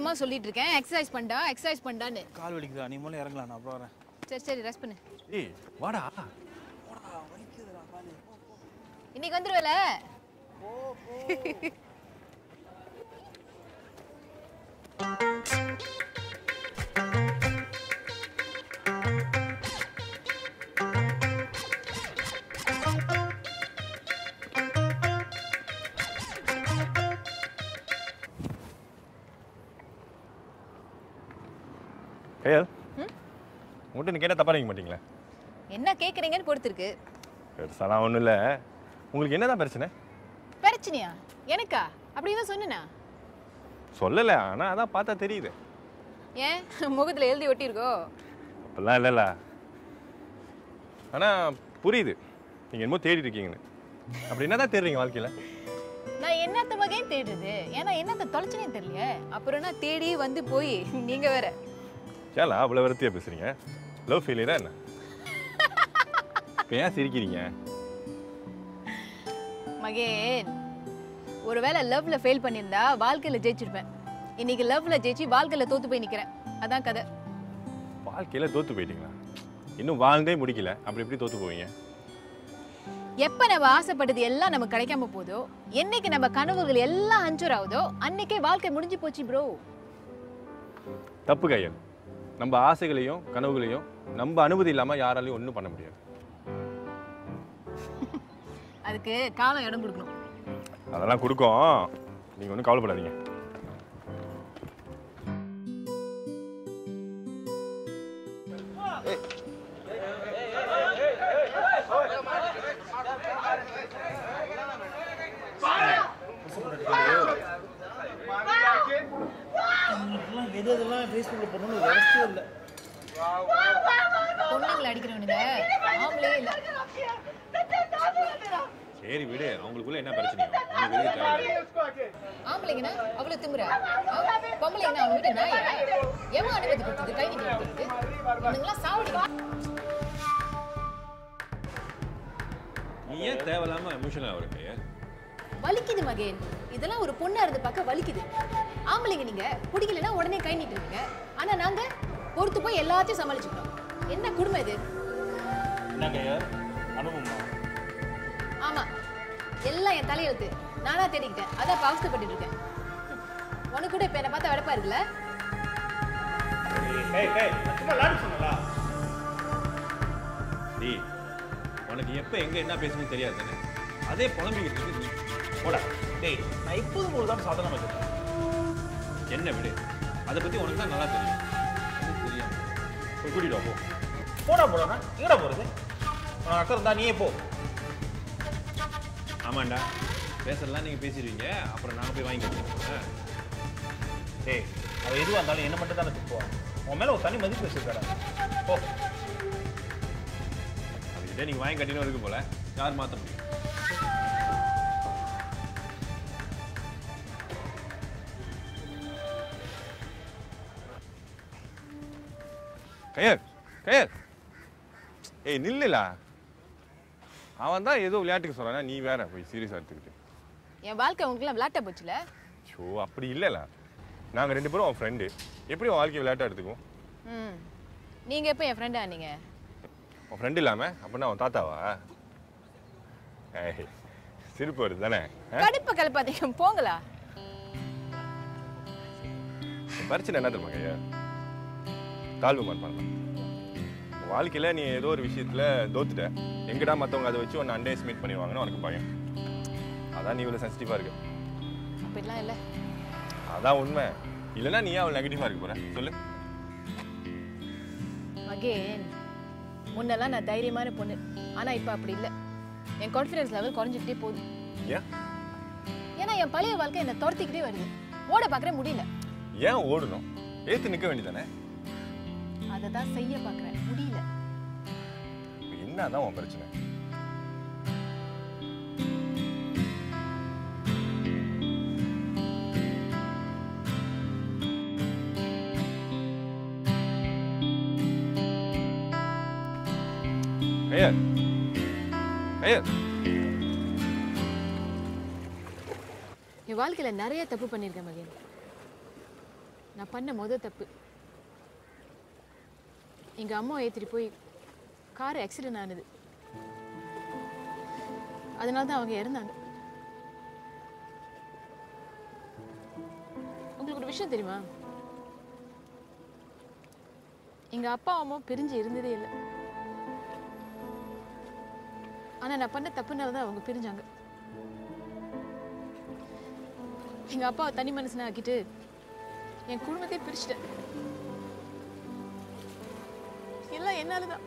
எவ்வளோ சொல்லிட்டு இருக்கேன் எக்ஸசைஸ் பண்ணா எக்ஸசைஸ் பண்ணான்னு கால் வலிக்குதா நீ மூலம் இறங்கலாம் நான் அப்புறம் வரேன் சரி சரி ரெஸ்ட் பண்ணு ஏய் வாடா இன்னைக்கு வந்துருவேல கையல் உங்கள்கிட்ட நீ கேட்டால் தப்பா நினைக்க மாட்டீங்களா என்ன கேக்குறீங்கன்னு பொறுத்திருக்கு பெருசாலாம் ஒன்றும் இல்லை உங்களுக்கு என்னதான் பிரச்சனை பிரச்சனையா எனக்கா அப்படி தான் சொன்னேனா சொல்லலை ஆனால் அதான் பார்த்தா தெரியுது ஏன் முகத்துல எழுதி ஒட்டியிருக்கோ அப்படிலாம் இல்லைல்ல ஆனால் புரியுது நீங்கள் என்னமோ தேடிட்டு இருக்கீங்கன்னு அப்படி என்ன தான் தேடுறீங்க வாழ்க்கையில் நான் என்னத்த வகையும் தேடுறது ஏன்னா என்னத்த தொலைச்சனே தெரியல அப்புறம் என்ன தேடி வந்து போய் நீங்க வேற ஏலா அவ்வளோ வருத்தியாக பேசுகிறீங்க லவ் ஃபெயிலியரா என்ன இப்போ ஏன் சிரிக்கிறீங்க மகேன் ஒருவேளை லவ்ல ஃபெயில் பண்ணியிருந்தா வாழ்க்கையில ஜெயிச்சிருப்பேன் இன்னைக்கு லவ்ல ஜெயிச்சு வாழ்க்கையில தோத்து போய் நிக்கிறேன் அதான் கதை வாழ்க்கையில் தோற்று போயிட்டீங்களா இன்னும் வாழ்ந்தே முடிக்கல அப்படி எப்படி தோற்று போவீங்க எப்ப நம்ம ஆசைப்பட்டது எல்லாம் நமக்கு கிடைக்காம போதோ என்னைக்கு நம்ம கனவுகள் எல்லாம் அஞ்சூர் ஆகுதோ அன்னைக்கே வாழ்க்கை முடிஞ்சு போச்சு ப்ரோ தப்பு கையல் நம்ம ஆசைகளையும் கனவுகளையும் நம்ம அனுமதி இல்லாமல் யாராலையும் ஒன்றும் பண்ண முடியாது அதுக்கு காலம் இடம் கொடுக்கணும் அதெல்லாம் கொடுக்கும் நீங்கள் ஒன்றும் கவலைப்படாதீங்க இதெல்லாம் எது எதெல்லாம் ஃபேஸ்புக்கில் போடணும்னு ஒரு அவசியம் இல்லை பொண்ணுங்களை அடிக்கிறவனுங்க ஆம்பளே இல்ல சரி விடு அவங்களுக்குள்ள என்ன பிரச்சனையோ உனக்கு எதுக்கு தேவையில்லை ஆம்பளைங்கன்னா அவ்வளவு திமுறா பொம்பளைங்கன்னா அவங்க வீட்டு நாயா எவன் அனுமதி கொடுத்தது கை நீட்டி கொடுத்தது இவனுங்களாம் சாவடி நீ ஏன் தேவையில்லாமல் எமோஷனல் ஆகிற கையல் வலிக்குது மகேன் இதெல்லாம் ஒரு பொண்ணா இருந்து பார்க்க வலிக்குது ஆம்பளைங்க நீங்க பிடிக்கலன்னா உடனே கை நீட்டுருவீங்க ஆனா நாங்க பொறுத்து போய் எல்லாத்தையும் சமாளிச்சுக்கிறோம் என்ன குடும்பம் இது என்னங்க அனுபவமா ஆமா எல்லாம் என் தலையெழுத்து நானா தேடிக்கிட்டேன் அதான் இப்ப அவஸ்தைப்பட்டுட்டு இருக்கேன் உனக்கு கூட இப்ப என்ன பார்த்தா வெடப்பா இருக்குல்ல கை கை சும்மா விளாட சொன்னலா டி உனக்கு எப்போ எங்கே என்ன பேசணும்னு தெரியாது தானே அதே புலம்பிக்கிட்டு இருக்கு நீ. போடா டேய் நான் இப்போதும் போது தான் சாதனம் வச்சிருக்கேன் என்ன விடு அதை பற்றி உனக்கு தான் நல்லா தெரியும் எனக்கு தெரியாது போய் கூட்டிட்டு வா, போ போடா போடா எங்கடா போகிறது உனக்கு அக்கறை இருந்தா நீயே போ ஆமாண்டா பேசலாம் நீங்கள் பேசிடுவீங்க அப்புறம் நாங்கள் போய் வாங்கி கொடுத்துருவோம் டேய் அவள் எதுவாக இருந்தாலும் என்ன மட்டும் தானே திட்டுவான் உன் மேலே ஒரு தனி மதிப்பு வச்சிருக்காடா போ அதுக்கிட்ட நீங்கள் வாங்கி கட்டினு இருக்கு போல யார் மாற்ற முடியும் கயர் கயர் ஏய் நில்லுலா அவன் தான் ஏதோ விளையாட்டுக்கு சொல்றானா நீ வேற போய் சீரியஸாக எடுத்துக்கிட்டு என் வாழ்க்கை உங்களுக்குலாம் விளாட்ட போச்சுல ஷோ அப்படி இல்லைல நாங்கள் ரெண்டு பேரும் அவன் ஃப்ரெண்டு எப்படி உன் வாழ்க்கை விளையாட்டா எடுத்துக்குவோம் ம் நீங்க எப்போ என் ஃப்ரெண்டா நீங்க உன் ஃப்ரெண்டு இல்லாமல் அப்படின்னா அவன் தாத்தாவா ஏய் சிரிப்பு வருது தானே ஆ? கடுப்ப கலப்பாதீங்க போங்களா பிரச்சனை என்ன தெரியுமா கையா தாழ்வு மனப்பான்மை உன் வாழ்க்கையில் நீ ஏதோ ஒரு விஷயத்தில் தோத்துட்ட எங்கடா மற்றவங்க அதை வச்சு உன்னை அண்டர் எஸ்டிமேட் பண்ணிடுவாங்கன்னு உனக்கு பயம் அதான் நீ இவ்வளோ சென்சிட்டிவாக இருக்க அப்படிலாம் இல்லை அதான் உண்மை இல்லைன்னா நீ ஏன் அவள் நெகட்டிவாக இருக்க போற சொல்லு மகேன் முன்னெல்லாம் நான் தைரியமான பொண்ணு ஆனா இப்போ அப்படி இல்லை என் கான்ஃபிடன்ஸ் லெவல் குறைஞ்சிக்கிட்டே போகுது ஏன் ஏன்னா என் பழைய வாழ்க்கை என்னை துரத்திக்கிட்டே வருது ஓட பார்க்குறேன் முடியல ஏன் ஓடணும் ஏற்று நிற்க வேண்டியதானே அதை தான் செய்ய பார்க்குறேன் முடியல இப்போ என்னதான் உன் பிரச்சனை ஐயர் ஐயர் என் வாழ்க்கையில நிறைய தப்பு பண்ணியிருக்கேன் மகேன் நான் பண்ண முத தப்பு எங்க அம்மா ஏத்திட்டு போய் கார் ஆக்சிடென்ட் ஆனது அதனால தான் அவங்க இறந்தாங்க உங்களுக்கு ஒரு விஷயம் தெரியுமா எங்க அப்பா அம்மா பிரிஞ்சு இருந்ததே இல்லை ஆனா நான் பண்ண தப்புனால தான் அவங்க பிரிஞ்சாங்க எங்க அப்பாவை தனி மனுஷனை ஆக்கிட்டு என் குடும்பத்தை பிரிச்சிட்டேன் எல்லாம் என்னாலதான்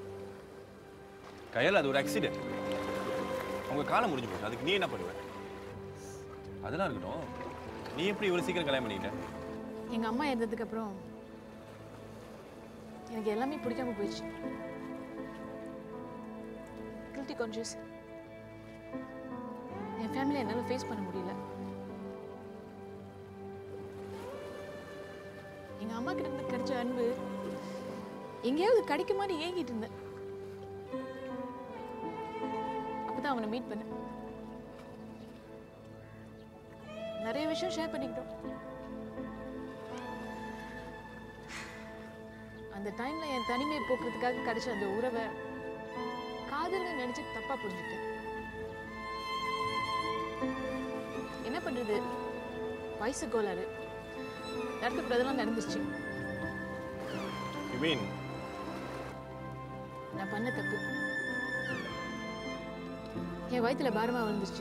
கையால் அது ஒரு ஆக்சிடென்ட் உங்க காலம் முடிஞ்சு போச்சு அதுக்கு நீ என்ன பண்ணுவ அதெல்லாம் இருக்கட்டும் நீ எப்படி இவ்வளவு சீக்கிரம் கல்யாணம் பண்ணிக்கிட்ட எங்க அம்மா இறந்ததுக்கு அப்புறம் எனக்கு எல்லாமே பிடிக்காம போயிடுச்சு கில்ட்டி கான்ஷியஸ் என் ஃபேமிலியை என்னால் ஃபேஸ் பண்ண முடியல எங்க அம்மா கிட்ட இருந்து கிடைச்ச அன்பு எங்கேயாவது கிடைக்குமான்னு ஏங்கிட்டு இருந்தேன் அப்பதான் அவனை மீட் பண்ணேன் நிறைய விஷயம் ஷேர் பண்ணிக்கிட்டோம் அந்த டைம்ல என் தனிமையை போக்குறதுக்காக கிடைச்ச அந்த உறவை காதல்னு நினைச்சு தப்பா புரிஞ்சுட்டேன் என்ன பண்றது வயசு கோளாறு நடக்கக்கூடாதெல்லாம் நடந்துருச்சு யூ மீன் நான் பண்ண தப்பு என் வயித்துல பாரமா விழுந்துருச்சு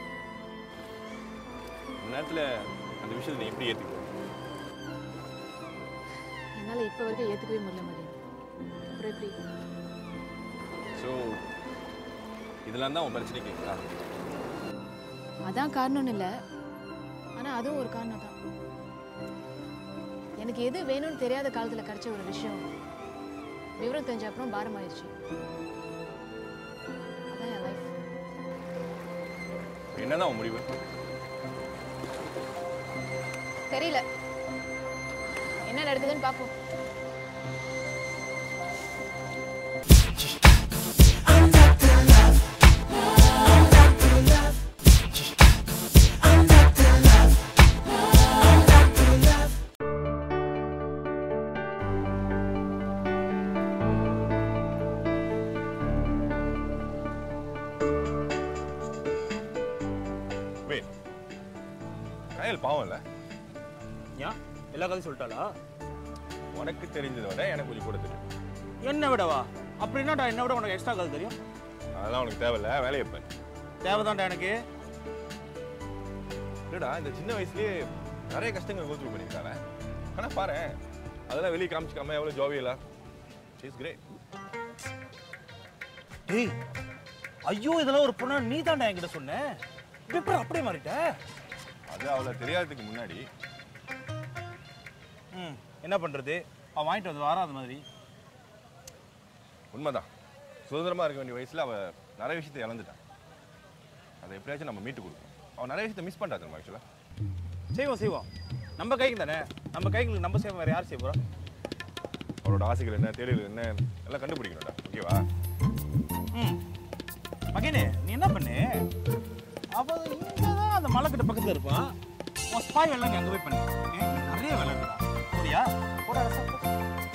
அந்த நேரத்துல அந்த விஷயத்தை நீ எப்படி ஏத்துக்குவ என்னால இப்ப வரைக்கும் ஏத்துக்கவே முடியல மகன் அப்புறம் எப்படி ஸோ இதெல்லாம் தான் உன் பிரச்சனைக்கு காரணம் அதான் காரணம்னு இல்லை ஆனா அதுவும் ஒரு காரணம் தான் எனக்கு எது வேணும்னு தெரியாத காலத்துல கிடைச்ச ஒரு விஷயம் விவரம் தெரிஞ்ச அப்புறம் பாரமாயிருச்சு அதான் என் லைஃப் என்னதான் உன் முடிவு தெரியல என்ன நடக்குதுன்னு பார்ப்போம் வெயிட் கயல் பாவம் இல்லை ஏன் எல்லா கதையும் சொல்லிட்டாளா உனக்கு தெரிஞ்சதை விட எனக்கு கொஞ்சம் கூட தெரியும் என்ன விடவா அப்படின்னாடா என்ன விட உனக்கு எக்ஸ்ட்ரா கதை தெரியும் அதெல்லாம் உனக்கு தேவையில்ல வேலையை பாரு தேவைதான்டா எனக்கு இல்லடா இந்த சின்ன வயசுலயே நிறைய கஷ்டங்கள் கோத்ரூ பண்ணியிருக்காங்க ஆனா பாரு அதெல்லாம் வெளியே காமிச்சிக்காம எவ்வளவு ஜோவியலா இஸ் கிரேட் டேய் ஐயோ இதெல்லாம் ஒரு பொண்ணா நீ தான்டா என்கிட்ட சொன்ன பேப்பர் அப்படியே மாறிட்ட அது அவளை தெரியாததுக்கு முன்னாடி ம் என்ன பண்றது அவன் வாங்கிட்டு வந்து வராத மாதிரி உண்மைதான் சுதந்திரமா இருக்க வேண்டிய வயசுல அவ நிறைய விஷயத்தை இழந்துட்டான் அதை எப்படியாச்சும் நம்ம மீட்டு கொடுக்கணும் அவன் நிறைய விஷயத்தை மிஸ் பண்றா தெரியுமா ஆக்சுவலா செய்வோம் செய்வோம் நம்ம கைக்கு தானே நம்ம கைகளுக்கு நம்ம செய்வோம் வேற யார் செய்ய போறா அவளோட ஆசைகள் என்ன தேடல் என்ன எல்லாம் கண்டுபிடிக்கணும்டா ஓகேவா ம் மகனே நீ என்ன பண்ணு அவ இங்க தான் அந்த மலை கிட்ட பக்கத்துல இருப்பா உன் ஸ்பாய் வேலை நீ அங்க போய் பண்ணு ஏன், இங்க நிறைய வேலை இருக்குடா போறியா போடா ரசா, போ.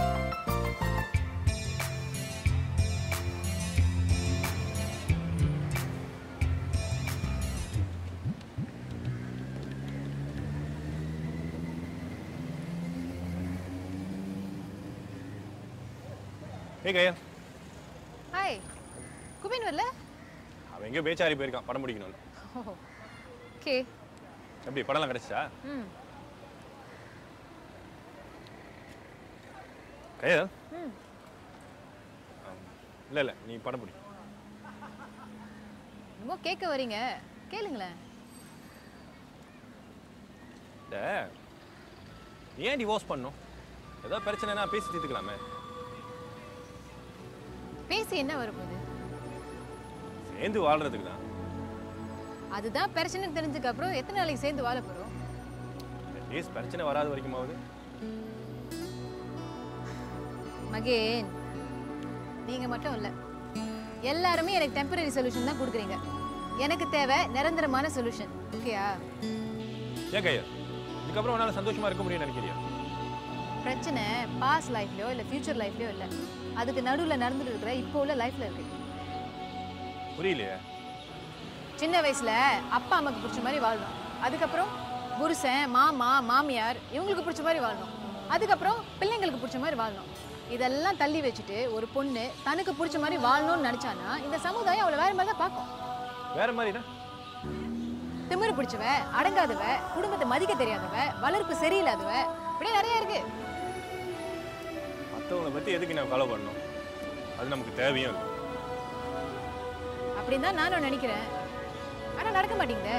ஏ கையா ஹாய் குபின் வரல அவன் எங்கேயோ பேச்சாரி போயிருக்கான் படம் பிடிக்கணும் ஓகே எப்படி படம்லாம் கிடைச்சா ம் கையா ம் இல்ல இல்ல நீ படம் பிடி என்னமோ கேட்க வரீங்க கேளுங்களேன் இந்த ஏன் டிவோர்ஸ் பண்ணும் ஏதோ பிரச்சனைனா பேசி தீர்த்துக்கலாமே பேசி என்ன வரப்போகுது சேர்ந்து வாழ்றதுக்கு தான் அதுதான் பிரச்சனை தெரிஞ்சதுக்கு அப்புறம் எத்தனை நாளைக்கு சேர்ந்து வாழ போறோம் அட்லீஸ்ட் பிரச்சனை வராத வரைக்குமாவது மகேன் நீங்க மட்டும் இல்ல எல்லாருமே எனக்கு டெம்பரரி சொல்யூஷன் தான் கொடுக்குறீங்க எனக்கு தேவை நிரந்தரமான சொல்யூஷன் ஓகேயா ஏன் கையா இதுக்கப்புறம் உன்னால சந்தோஷமா இருக்க முடியும்னு நினைக்கிறியா பிரச்சனை பாஸ்ட் லைஃப்லயோ இல்ல ஃபியூச்சர் லைஃப்லயோ இல்ல அதுக்கு நடுவுல நடந்துட்டு இருக்கிற இப்போ உள்ள லைஃப்ல இருக்கு புரியலையே சின்ன வயசுல அப்பா அம்மாக்கு பிடிச்ச மாதிரி வாழணும் அதுக்கப்புறம் புருஷன் மாமா மாமியார் இவங்களுக்கு பிடிச்ச மாதிரி வாழணும் அதுக்கப்புறம் பிள்ளைங்களுக்கு பிடிச்ச மாதிரி வாழணும் இதெல்லாம் தள்ளி வச்சுட்டு ஒரு பொண்ணு தனக்கு பிடிச்ச மாதிரி வாழணும்னு நினைச்சானா இந்த சமுதாயம் அவளை வேற மாதிரி தான் பார்க்கும் வேற மாதிரினா திமிரு பிடிச்சவ அடங்காதவ குடும்பத்தை மதிக்க தெரியாதவ வளர்ப்பு சரியில்லாதவ இப்படி நிறைய இருக்கு மற்றவங்களை பற்றி எதுக்கு நான் ஃபாலோ பண்ணணும் அது நமக்கு தேவையும் இல்லை அப்படின்னு தான் நானும் நினைக்கிறேன் ஆனா நடக்க மாட்டேங்குதே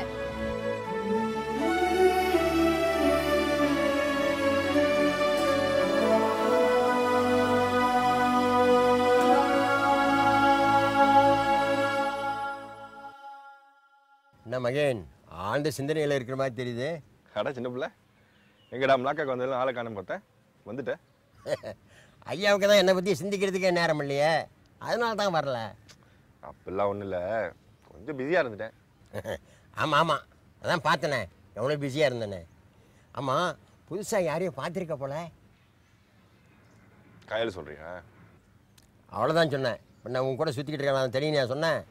என்ன மகன் ஆழ்ந்த சிந்தனையில் இருக்கிற மாதிரி தெரியுது அடா சின்ன பிள்ளை எங்கடா மிளாக்காக்கு வந்ததுல ஆளை காண பார்த்தேன் வந்துட்டேன் ஐயாவுக்கு தான் என்னை பற்றி சிந்திக்கிறதுக்கே நேரம் இல்லையே அதனால தான் வரல அப்படிலாம் ஒன்றும் இல்லை கொஞ்சம் பிஸியாக இருந்துட்டேன் ஆமாம் ஆமாம் அதான் பார்த்தனே எவ்வளோ பிஸியாக இருந்தேனே ஆமாம் புதுசாக யாரையும் பார்த்துருக்க போல கையில் சொல்கிறியா அவ்வளோதான் சொன்னேன் இப்போ நான் உன் கூட சுற்றிக்கிட்டு இருக்கேன் தெரியும் நான் சொன்னேன்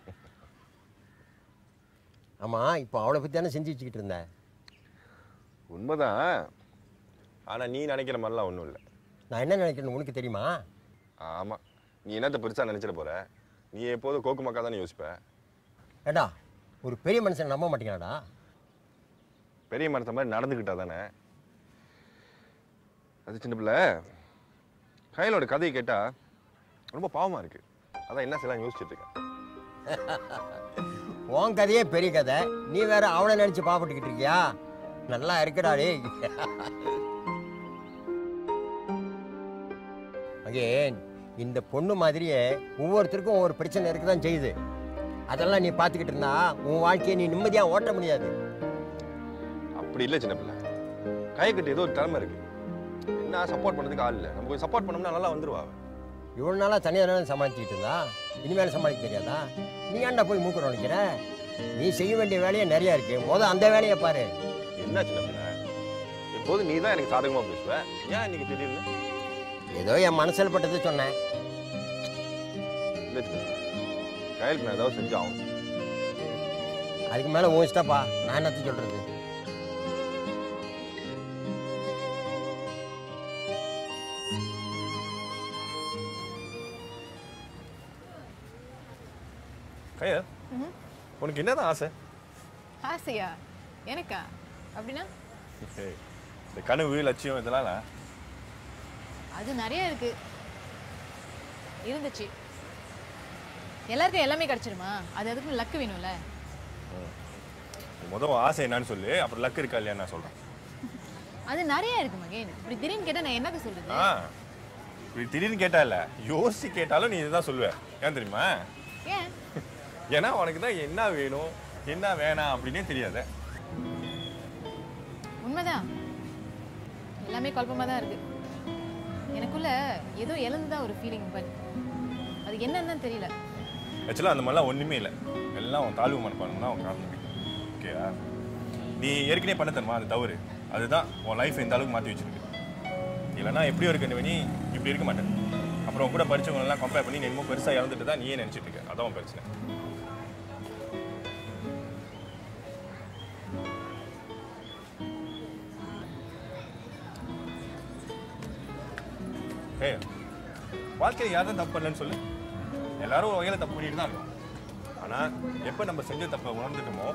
ஆமாம் இப்போ அவளை பற்றி தானே செஞ்சு வச்சுக்கிட்டு இருந்தேன் உண்மைதான் ஆனால் நீ நினைக்கிற மாதிரிலாம் ஒன்றும் இல்லை நான் என்ன நினைக்கிறேன்னு உனக்கு தெரியுமா ஆமாம் நீ என்னத்தை பெருசாக நினச்சிட போற நீ எப்போதும் கோக்கு மக்கா தானே யோசிப்ப ஏடா ஒரு பெரிய மனுஷன் நம்ப மாட்டேங்கிறாடா பெரிய மரத்தை மாதிரி நடந்துக்கிட்டா தானே அது சின்ன பிள்ளை கையிலோட கதையை கேட்டால் ரொம்ப பாவமாக இருக்குது அதான் என்ன செய்யலாம் யோசிச்சுட்டு இருக்கேன் உன் கதையே பெரிய கதை நீ வேற அவளை நினச்சி பாப்பட்டுக்கிட்டு இருக்கியா நல்லா இருக்குடா டேய் அகேன் இந்த பொண்ணு மாதிரியே ஒவ்வொருத்தருக்கும் ஒவ்வொரு பிரச்சனை இருக்க தான் செய்யுது அதெல்லாம் நீ பார்த்துக்கிட்டு இருந்தா உன் வாழ்க்கையை நீ நிம்மதியாக ஓட்ட முடியாது அப்படி இல்லை சின்ன பிள்ளை கையை ஏதோ ஒரு திறமை இருக்கு என்ன சப்போர்ட் பண்ணதுக்கு ஆள் இல்லை நம்ம கொஞ்சம் சப்போர்ட் பண்ணோம்னா நல்லா வந்துருவா அவ. இவ்வளோ நாளாக தனியாக தானே சமாளிச்சுக்கிட்டு இருந்தா இனிமேல் சமாளிக்க தெரியாதா நீ ஏன்டா போய் மூக்கு நினைக்கிற நீ செய்ய வேண்டிய வேலையே நிறையா இருக்கு முத அந்த வேலையை பாரு என்ன சின்ன பிள்ளை எப்போதும் நீ தான் எனக்கு சாதகமாக பேசுவ ஏன் இன்னைக்கு திடீர்னு ஏதோ என் மனசில் பட்டது சொன்னேன் இல்லை சின்ன பிள்ளை கையலுக்கு நான் ஏதாவது செஞ்சு ஆகணும் அதுக்கு மேலே உன் இஷ்டப்பா நான் என்னத்த சொல்கிறது கையா உனக்கு என்னதான் ஆசை ஆசையா எனக்கா அப்படின்னா ஏய், இந்த கனவு லட்சியம் இதெல்லாம் இல்ல. அது நிறைய இருக்கு இருந்துச்சு எல்லாருக்கும் எல்லாமே கிடைச்சிருமா அது அதுக்கு லக்கு வேணும்ல நீ முதல் உன் ஆசை என்னன்னு சொல்லு அப்புறம் லக் இருக்கா இல்லையா நான் சொல்றேன் அது நிறைய இருக்கு மகேன் இப்படி திடீர்னு கேட்டா நான் என்னக்கு சொல்றது ஆ இப்படி திடீர்னு கேட்டா இல்ல யோசிச்சு கேட்டாலும் நீ இதுதான் சொல்லுவ ஏன் தெரியுமா ஏன் ஏன்னா உனக்கு தான் என்ன வேணும் என்ன வேணாம் அப்படின்னே தெரியாது உண்மைதான் எல்லாமே குழப்பமா தான் இருக்கு எனக்குள்ள ஏதோ இழந்துதான் ஒரு ஃபீலிங் பட் அது என்னன்னு தான் தெரியல ஆக்சுவலாக அந்த மாதிரிலாம் ஒன்றுமே இல்லை எல்லாம் உன் தாழ்வு மனப்பான்மை தான் உன் காரணம் ஓகேயா நீ ஏற்கனவே பண்ண தருமா அது தவறு அதுதான் உன் லைஃப் இந்த அளவுக்கு மாற்றி வச்சிருக்கு இல்லைன்னா எப்படியோ இருக்க நீ இப்படி இருக்க மாட்டேன் அப்புறம் உன் கூட படிச்சவங்க எல்லாம் கம்பேர் பண்ணி நீ என்னமோ பெருசாக இறந்துட்டு தான் நீயே நினச்சிட்டு இருக்க அதான் உன் பிரச்சனை ஏய் வாழ்க்கையில் யார் தான் தப்பு பண்ணலன்னு சொல்லு எல்லாரும் ஒரு வகையில் தப்பு பண்ணிட்டு தான் இருக்கோம் ஆனால் எப்போ நம்ம செஞ்ச தப்பை உணர்ந்துட்டோமோ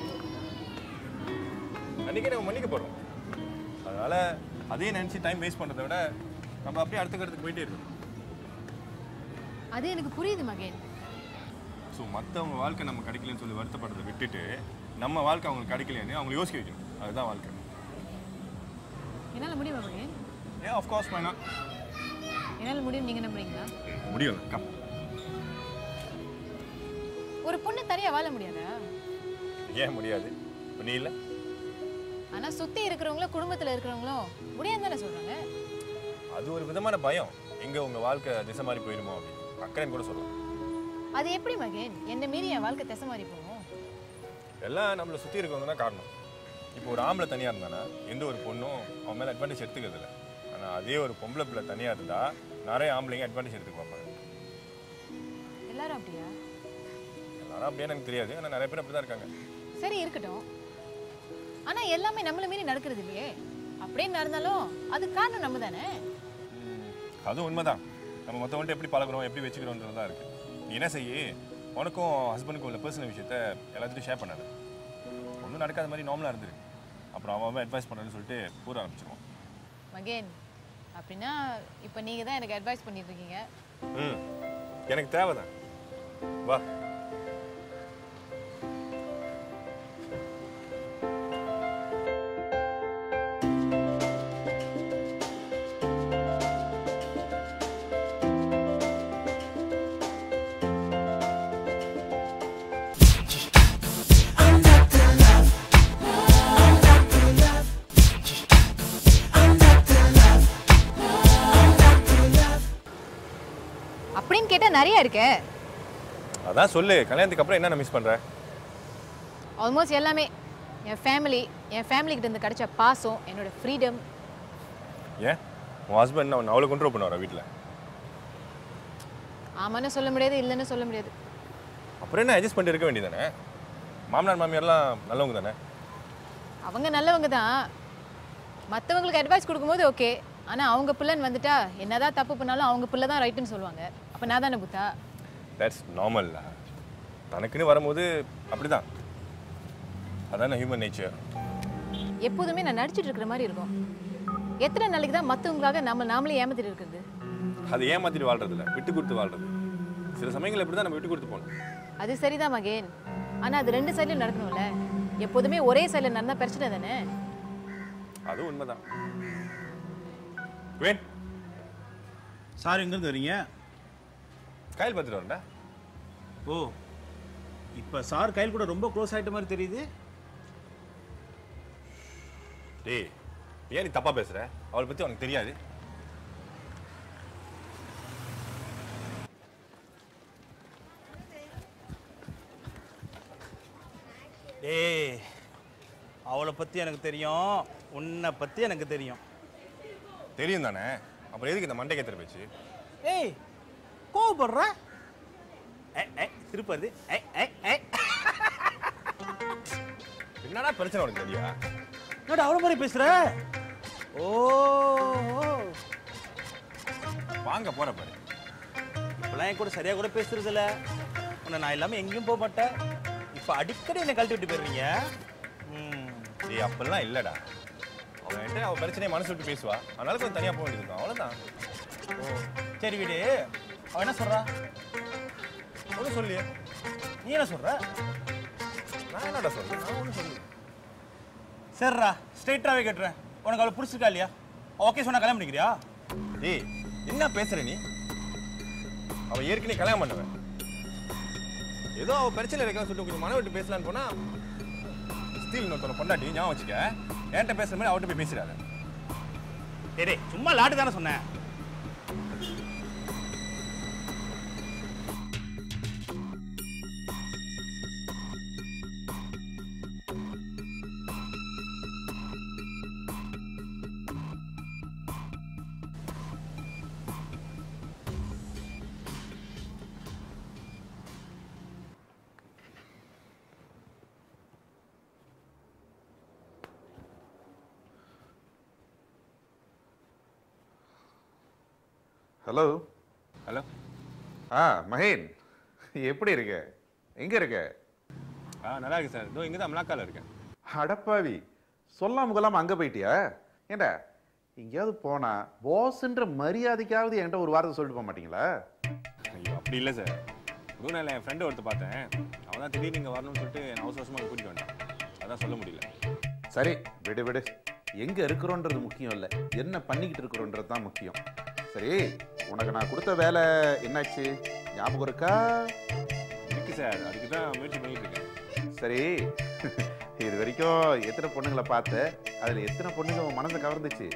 அன்றைக்கே நம்ம மன்னிக்க போகிறோம் அதனால் அதே நினச்சி டைம் வேஸ்ட் பண்ணுறதை விட நம்ம அப்படியே அடுத்த கட்டத்துக்கு போயிட்டே இருக்கோம் அது எனக்கு புரியுது மகேன் ஸோ மற்றவங்க வாழ்க்கை நம்ம கிடைக்கலன்னு சொல்லி வருத்தப்படுறதை விட்டுட்டு நம்ம வாழ்க்கை அவங்களுக்கு கிடைக்கலன்னு அவங்க யோசிக்க வைக்கணும் அதுதான் வாழ்க்கை என்னால முடியுமா மகேன் ஏன் ஆஃப்கோர்ஸ் வேணா என்னால முடியும் நீங்க நம்புறீங்களா முடியும் கம் ஒரு பொண்ணு தனியா வாழ முடியாதா ஏன் முடியாது இப்ப நீ இல்லை ஆனா சுத்தி இருக்கிறவங்களும் குடும்பத்துல இருக்கிறவங்களும் முடியாது தானே சொல்றாங்க அது ஒரு விதமான பயம் எங்கே உங்கள் வாழ்க்கை திசை மாதிரி போயிடுமோ அப்படின்னு அக்கறைன்னு கூட சொல்லலாம் அது எப்படி மகேன் என்ன மீறி என் வாழ்க்கை திசை மாறி போகும் எல்லாம் நம்மளை சுற்றி இருக்கவங்க தான் காரணம் இப்போ ஒரு ஆம்பளை தனியாக இருந்தானா எந்த ஒரு பொண்ணும் அவன் மேலே அட்வான்டேஜ் எடுத்துக்கிறது இல்லை ஆனால் அதே ஒரு பொம்பளை பிள்ளை தனியாக இருந்தா நிறைய ஆம்பளைங்க அட்வான்டேஜ் எடுத்துக்க பார்ப்பாங்க எல்லாரும் அப்படியா எல்லாரும் அப்படியே எனக்கு தெரியாது ஆனால் நிறைய பேர் அப்படி தான் இருக்காங்க சரி இருக்கட்டும் ஆனா எல்லாமே நம்மள மீறி நடக்கிறது இல்லையே அப்படியே நடந்தாலும் அது காரணம் நம்ம தானே ம், அதுவும் உண்மைதான் நம்ம மற்றவங்கள்ட்ட எப்படி பழகுறோம் எப்படி வச்சுக்கிறோன்றது தான் இருக்கு நீ என்ன செய்யி உனக்கும் ஹஸ்பண்டுக்கும் உள்ள பர்சனல் விஷயத்த எல்லாத்தையும் ஷேர் பண்ணாது ஒன்றும் நடக்காத மாதிரி நார்மலாக இருந்துரு அப்புறம் அவன் அவன் அட்வைஸ் பண்ணுறேன்னு சொல்லிட்டு கூற ஆரம்பிச்சிருவான் மகேன் அப்படின்னா இப்போ நீங்க தான் எனக்கு அட்வைஸ் பண்ணிட்டு இருக்கீங்க ம் எனக்கு தேவைதான் வா அப்படின்னு கேட்டா நிறைய இருக்கே அதான் சொல்லு கல்யாணத்துக்கு அப்புறம் என்ன மிஸ் பண்ற ஆல்மோஸ்ட் எல்லாமே என் ஃபேமிலி என் ஃபேமிலி கிட்ட இருந்து கிடைச்ச பாசம் என்னோட ஃப்ரீடம் ஏன் உன் ஹஸ்பண்ட் அவன் அவ்வளோ கண்ட்ரோல் பண்ணுவாரா வீட்டில் ஆமான்னு சொல்ல முடியாது இல்லைன்னு சொல்ல முடியாது அப்புறம் என்ன அட்ஜஸ்ட் பண்ணிட்டு இருக்க வேண்டியதானே மாமனார் மாமியார்லாம் நல்லவங்க தானே அவங்க நல்லவங்க தான் மற்றவங்களுக்கு அட்வைஸ் கொடுக்கும்போது ஓகே ஆனால் அவங்க பிள்ளைன்னு வந்துட்டா என்னதான் தப்பு பண்ணாலும் அவங்க பிள்ளை தான் ரைட்டுன்னு சொல்லுவாங்க அப்போ நான் தானே புத்தா தட்ஸ் நார்மல்ல தனக்குன்னு வரும்போது அப்படிதான் அதான ஹியூமன் நேச்சர் எப்போதுமே நான் நடிச்சிட்டு இருக்கிற மாதிரி இருக்கும் எத்தனை நாளைக்கு தான் மற்றவங்களுக்காக நம்ம நாமளே ஏமாத்திட்டு இருக்கிறது அது ஏமாத்திட்டு வாழ்றது இல்ல விட்டு கொடுத்து வாழ்றது சில சமயங்கள் இப்படி தான் நம்ம விட்டு கொடுத்து போகணும் அது சரிதான் மகேன் ஆனால் அது ரெண்டு சைட்லையும் நடக்கணும்ல எப்போதுமே ஒரே சைடில் நடந்தால் பிரச்சனை தானே அதுவும் உண்மைதான் வேன் சார் எங்கேருந்து வரீங்க கையில் பார்த்துட்டு வரேன்டா ஓ இப்போ சார் கையில் கூட ரொம்ப க்ளோஸ் ஆகிட்ட மாதிரி தெரியுது டேய் ஏன் நீ தப்பா பேசுற அவளை பத்தி உனக்கு தெரியாது டேய் அவளை பற்றி எனக்கு தெரியும் உன்னை பற்றி எனக்கு தெரியும் தெரியும் தானே அப்புறம் எதுக்கு இந்த மண்டை கேத்துற பேச்சு ஏய் கோவப்படுற ஏய் ஏய் திருப்பது ஏய் ஏய் ஏய் என்னடா பிரச்சனை உனக்கு தெரியா என்னடா அவ்வளோ மாதிரி பேசுகிற ஓ ஓ. வாங்க போற பாரு இப்பெல்லாம் என் கூட சரியாக கூட பேசுறது இல்ல உன்னை நான் இல்லாமல் எங்கேயும் போக மாட்டேன் இப்போ அடிக்கடி என்னை கழட்டி விட்டு போயிடுறீங்க ம் டேய் அப்பெல்லாம் இல்லடா அவன் என்கிட்ட அவ பிரச்சனையை மனசு விட்டு பேசுவா அதனால கொஞ்சம் தனியா போக வேண்டியது அவ்வளவுதான் ஓ சரி விடு அவன் என்ன சொல்றா ஒன்றும் சொல்லியே நீ என்ன சொல்ற நான் என்னடா சொல்றேன் நான் ஒன்றும் சொல்லு சரிடா ஸ்ட்ரைட்டாகவே கேட்டுறேன் உனக்கு அவளை பிடிச்சிருக்கா இல்லையா ஓகே சொன்னா கல்யாணம் பண்ணிக்கிறியா டேய் என்ன பேசுற நீ அவ ஏற்கனவே கல்யாணம் பண்ணவன் ஏதோ அவ பிரச்சனை இருக்கான்னு சொல்லிட்டு கொஞ்சம் மன விட்டு பேசலான்னு போனா ஸ்டீல் இன்னொருத்தவனை பொண்டாட்டி ஞாபகம் வச்சுக்க என்கிட்ட பேசுற மாதிரி அவட்ட போய் பேசுறாரு டேய் டேய், சும்மா லாட்டு தானே சொன்னேன் ஹலோ ஹலோ ஆ மகேன் எப்படி இருக்க எங்க இருக்க ஆ நல்லா இருக்கு சார் இதோ இங்கே தான் அமலாக்கால இருக்கேன் அடப்பாவி சொல்லாம கொள்ளாம அங்க போயிட்டியா ஏண்டா எங்கேயாவது போனா பாஸ்ன்ற மரியாதைக்காவது என்கிட்ட ஒரு வார்த்தை சொல்லிட்டு போக மாட்டீங்களா ஐயோ அப்படி இல்லை சார் ரூனால என் ஃப்ரெண்டு ஒருத்தர் பார்த்தேன் அவன் தான் திடீர்னு இங்கே வரணும்னு சொல்லிட்டு நான் அவசர அவசரமாக கூட்டிட்டு வந்தேன் அதான் சொல்ல முடியல சரி விடு விடு எங்க இருக்கிறோன்றது முக்கியம் இல்லை என்ன பண்ணிக்கிட்டு இருக்கிறோன்றது தான் முக்கியம் சரி உனக்கு நான் கொடுத்த வேலை என்னாச்சு ஞாபகம் இருக்கா இருக்கு சார் அதுக்கு தான் முயற்சி பண்ணிட்டு இருக்கேன் சரி இது வரைக்கும் எத்தனை பொண்ணுங்களை பார்த்த அதுல எத்தனை பொண்ணுங்க உன் மனசை கவர்ந்துச்சு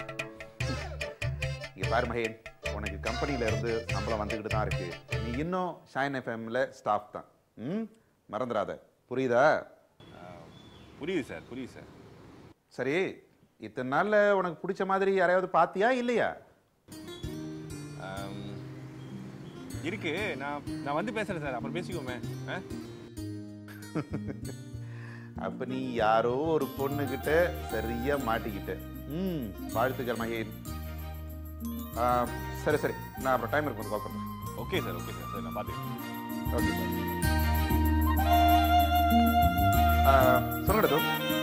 இங்க பாரு மகேன் உனக்கு கம்பெனில இருந்து சம்பளம் வந்துக்கிட்டு தான் இருக்கு நீ இன்னும் ஷைன் எஃப்எம்ல ஸ்டாஃப் தான் ம் மறந்துடாத புரியுதா புரியுது சார் புரியுது சார் சரி இத்தனை நாள்ல உனக்கு பிடிச்ச மாதிரி யாரையாவது பாத்தியா இல்லையா ஆம், இருக்கு நான் நான் வந்து பேசுறேன் சார் அப்புறம் பேசிக்கோமே ஆ? அப்ப நீ யாரோ ஒரு பொண்ணு கிட்ட சரியா மாட்டிக்கிட்ட ம் வாழ்த்துக்கள் மகேன் ஆ, சரி சரி நான் அப்புறம் டைம் இருக்கும் கால் பண்றேன் ஓகே சார் ஓகே சார் சரி நான் பார்த்துக்கிறேன் ஓகே சொல்லுங்க தோ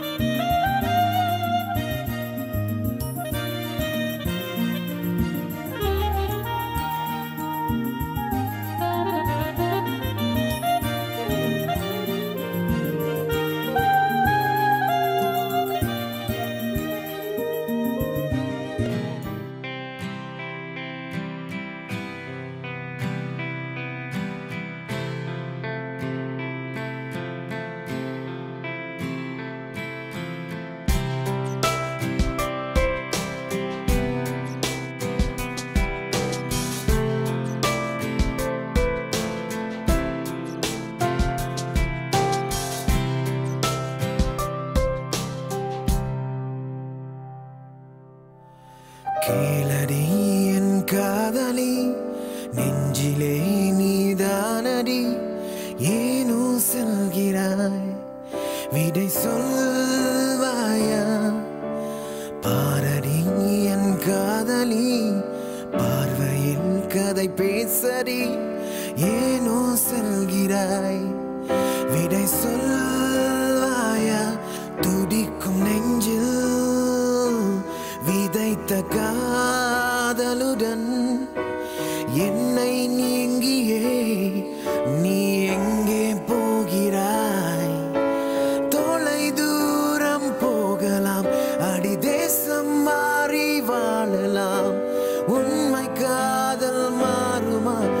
கேளடி என் காதலி நெஞ்சிலே நீதானடி ஏனோ செல்கிறாய் விடை சொல்வாயா பாரடி என் காதலி பார்வையில் கதை பேசடி ஏனோ செல்கிறாய் விடை சொல்வாயா துடிக்கும் நெஞ்சில் விதைத்த காதலுடன் என்னை நீங்கியே நீ எங்கே போகிறாய் தொலை தூரம் போகலாம் அடி தேசம் மாறி வாழலாம் உண்மை காதல் மாறுமா